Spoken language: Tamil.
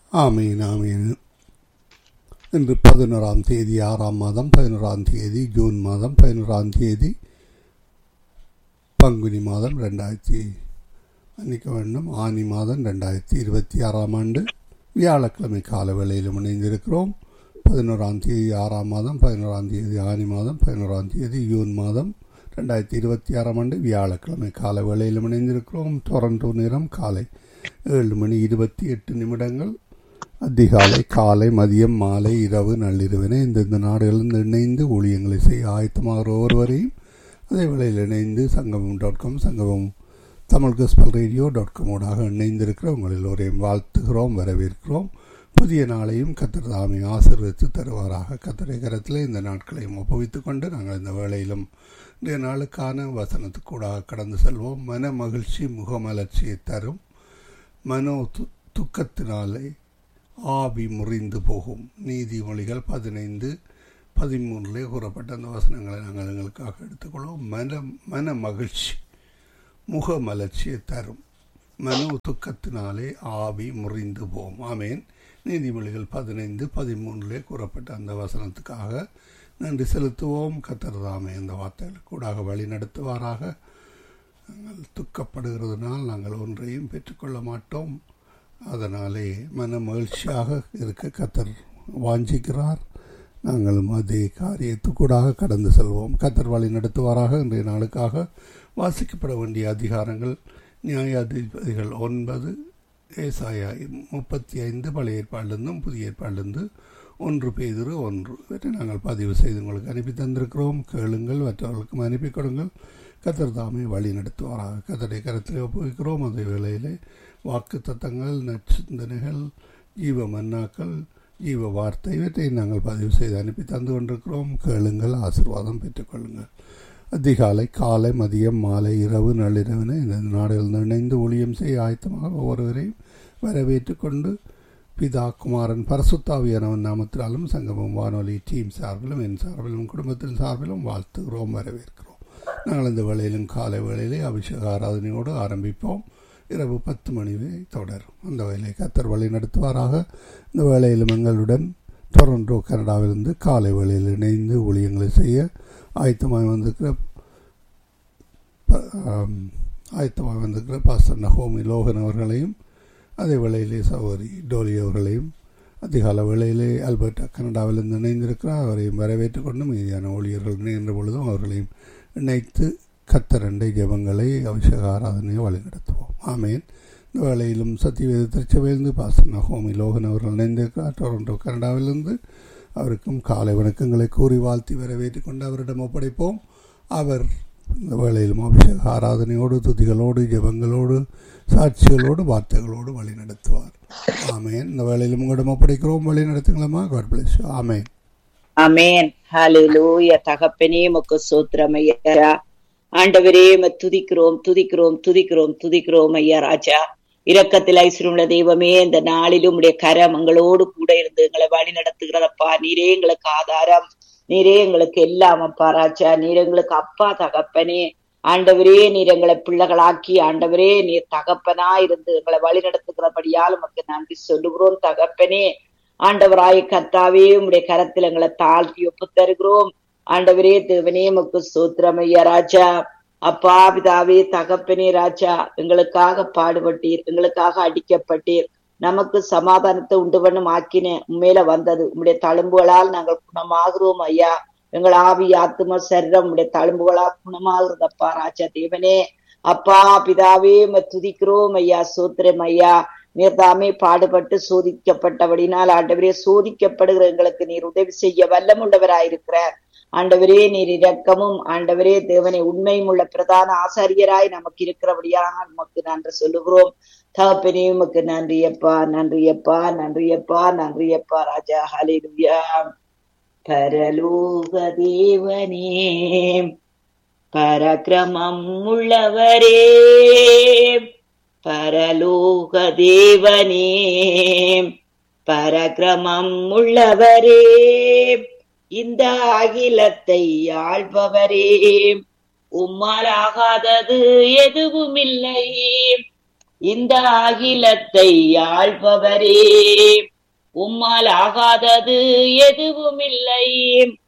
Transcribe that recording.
ஆமீன் ஆமீன் இன்று பதினோராம் தேதி ஆறாம் மாதம் பதினோராம் தேதி ஜூன் மாதம் பதினோராம் தேதி பங்குனி மாதம் ரெண்டாயிரத்தி மன்னிக்க வேண்டும் ஆனி மாதம் ரெண்டாயிரத்தி இருபத்தி ஆறாம் ஆண்டு வியாழக்கிழமை கால வேளையிலும் இணைந்திருக்கிறோம் பதினோராம் தேதி ஆறாம் மாதம் பதினோராம் தேதி ஆனி மாதம் பதினோராம் தேதி ஜூன் மாதம் ரெண்டாயிரத்தி இருபத்தி ஆறாம் ஆண்டு வியாழக்கிழமை கால வேளையிலும் இணைந்திருக்கிறோம் டொரண்டோ நேரம் காலை ஏழு மணி இருபத்தி எட்டு நிமிடங்கள் அதிகாலை காலை மதியம் மாலை இரவு நள்ளிரவினை இந்தந்த நாடுகளிலிருந்து இணைந்து ஊழியங்களை செய்ய ஆயத்தமாகிற ஒருவரையும் அதே வேளையில் இணைந்து சங்கமம் dot com Sangamam Tamil gospel radio dot காமோடாக இணைந்திருக்கிற உங்கள் எல்லோரையும் வாழ்த்துகிறோம் வரவேற்கிறோம் புதிய நாளையும் கத்தர் தாமை ஆசீர்வதித்து தருவாராக கத்தரை கரத்தில் இந்த நாட்களையும் ஒப்புவித்துக் கொண்டு நாங்கள் இந்த வேளையிலும் இன்றைய நாளுக்கான வசனத்துக்கூடாக கடந்து செல்வோம் மன மகிழ்ச்சி முகமலர்ச்சியை தரும் மனோ து துக்கத்தினாலே ஆவி முறிந்து போகும் நீதிமொழிகள் பதினைந்து பதிமூணுலே கூறப்பட்ட அந்த வசனங்களை நாங்கள் எங்களுக்காக எடுத்துக்கொள்வோம் மன மன மகிழ்ச்சி முக மலர்ச்சியை தரும் மனோ துக்கத்தினாலே ஆவி முறிந்து போகும் ஆமேன் நீதிமொழிகள் பதினைந்து பதிமூணுலே கூறப்பட்ட அந்த வசனத்துக்காக நன்றி செலுத்துவோம் கத்தர்தாமே அந்த வார்த்தைகள் கூடாக வழி நடத்துவாராக நாங்கள் துக்கப்படுகிறதுனால் நாங்கள் ஒன்றையும் பெற்றுக்கொள்ள மாட்டோம் அதனாலே மன மகிழ்ச்சியாக இருக்க கத்தர் வாஞ்சிக்கிறார் நாங்களும் அதே காரியத்துக்கூடாக கடந்து செல்வோம் கத்தர் வழி நடத்துவாராக இன்றைய நாளுக்காக வாசிக்கப்பட வேண்டிய அதிகாரங்கள் நியாயாதிபதிகள் ஒன்பது ஏசாயா முப்பத்தி ஐந்து பழைய ஏற்பாடிலிருந்தும் புதிய ஏற்பாடிலிருந்து ஒன்று பேதிரு ஒன்று இவற்றை நாங்கள் பதிவு செய்து உங்களுக்கு அனுப்பி தந்திருக்கிறோம் கேளுங்கள் மற்றவர்களுக்கும் அனுப்பி கொடுங்கள் கத்தர் தாமே வழி நடத்துவாராக கத்தரை கருத்தில் ஒப்புவிக்கிறோம் அதே வேளையிலே வாக்கு தத்தங்கள் நச்சிந்தனைகள் ஜீவ மன்னாக்கள் ஜீவ வார்த்தை இவற்றை நாங்கள் பதிவு செய்து அனுப்பி தந்து கொண்டிருக்கிறோம் கேளுங்கள் ஆசிர்வாதம் பெற்றுக்கொள்ளுங்கள் அதிகாலை காலை மதியம் மாலை இரவு நள்ளிரவினை இந்த நாடுகள் இணைந்து ஊழியம் செய்ய ஆயத்தமாக ஒவ்வொருவரையும் வரவேற்று கொண்டு பிதா குமாரன் பரசுத்தாவியானவன் நாமத்தினாலும் சங்கமம் வானொலி டீம் சார்பிலும் என் சார்பிலும் குடும்பத்தின் சார்பிலும் வாழ்த்துகிறோம் வரவேற்கிறோம் நாங்கள் இந்த வேளையிலும் காலை வேளையிலே அபிஷேக ஆராதனையோடு ஆரம்பிப்போம் இரவு பத்து மணி வரை தொடரும் அந்த வேலையை கத்தர் வழி நடத்துவாராக இந்த வேளையிலும் எங்களுடன் டொரண்டோ கனடாவிலிருந்து காலை வேளையில் இணைந்து ஊழியங்களை செய்ய ஆயத்தமாக வந்திருக்கிற ஆயத்தமாக வந்திருக்கிற பாஸ்டர் நகோமி லோகன் அவர்களையும் அதே வேளையிலே சகோதரி டோலி அவர்களையும் அதிகால வேளையிலே அல்பர்டா கனடாவிலிருந்து இணைந்திருக்கிறார் அவரையும் வரவேற்றுக் கொண்டு மீதியான ஊழியர்கள் இணைகின்ற பொழுதும் அவர்களையும் இணைத்து கத்தரண்டை ஜபங்களை அபிஷேக ஆராதனையை வழிநடத்துவோம் ஆமேன் இந்த வேளையிலும் சத்தியவேத திருச்சபையிலிருந்து பாஸ்டர் நகோமி லோகன் அவர்கள் இணைந்திருக்கிறார் டொரண்டோ கனடாவிலிருந்து அவருக்கும் காலை வணக்கங்களை கூறி வாழ்த்தி வரவேற்று கொண்டு அவரிடம் ஒப்படைப்போம் அவர் இந்த வேளையிலும் அபிஷேக ஆராதனையோடு துதிகளோடு ஜபங்களோடு சாட்சிகளோடு வார்த்தைகளோடு வழி நடத்துவார் ஆமேன் இந்த வேளையிலும் உங்களிடம் ஒப்படைக்கிறோம் வழி நடத்துங்களா காட் பிளஸ் ஆமேன் அமேன் ஹalleluya தகப்பனே உமக்கு ஸ்தோத்திரம் ஐயா ஆண்டவரே உம்மை துதிக்கிறோம் துதிக்கிறோம் துதிக்கிறோம் துதிக்கிறோம் ஐயா ராஜா இரக்கத்தில் ஐஸ்வரமுள்ள தெய்வமே இந்த நாளிலும் உடைய கரம் எங்களோடு கூட இருந்து எங்களை வழி நடத்துகிறதப்பா நீரே எங்களுக்கு ஆதாரம் நீரே எங்களுக்கு எல்லாம் அப்பா ராஜா நீர் எங்களுக்கு அப்பா தகப்பனே ஆண்டவரே நீர் எங்களை பிள்ளைகளாக்கி ஆண்டவரே நீர் தகப்பனா இருந்து எங்களை வழி நடத்துகிறபடியால் உமக்கு நன்றி சொல்லுகிறோம் தகப்பனே ஆண்டவராய கர்த்தாவே உம்முடைய கரத்தில் எங்களை தாழ்த்தி ஒப்பு தருகிறோம் ஆண்டவரே தேவனே உமக்கு சூத்திரம் ஐயா ராஜா அப்பா பிதாவே தகப்பனே ராஜா எங்களுக்காக பாடுபட்டீர் எங்களுக்காக அடிக்கப்பட்டீர் நமக்கு சமாதானத்தை உண்டு பண்ணும் ஆக்கின உண்மையில வந்தது உம்முடைய தழும்புகளால் நாங்கள் குணமாகிறோம் ஐயா எங்கள் ஆவி ஆத்தும சரீரம் உடைய தழும்புகளால் குணமாகிறதப்பா ராஜா தேவனே அப்பா பிதாவே துதிக்கிறோம் ஐயா சூத்திரம் ஐயா நீர் தாமே பாடுபட்டு சோதிக்கப்பட்டபடினால் ஆண்டவரே சோதிக்கப்படுகிற எங்களுக்கு நீர் உதவி செய்ய வல்லமுள்ளவராயிருக்கிறார் ஆண்டவரே நீர் இரக்கமும் ஆண்டவரே தேவனை உண்மையும் உள்ள பிரதான ஆசாரியராய் நமக்கு இருக்கிறபடியாக நமக்கு நன்றி சொல்லுகிறோம் தகப்பனே உமக்கு நன்றியப்பா நன்றியப்பா நன்றியப்பா நன்றியப்பா ராஜா ஹலிலுயா பரலோக தேவனே பரக்கிரமம் உள்ளவரே பரலோக தேவனே பரக்கிரமம் உள்ளவரே இந்த அகிலத்தை ஆள்பவரே உம்மாலாகாதது எதுவும் இல்லை இந்த அகிலத்தை ஆள்பவரே உம்மால் ஆகாதது எதுவும் இல்லை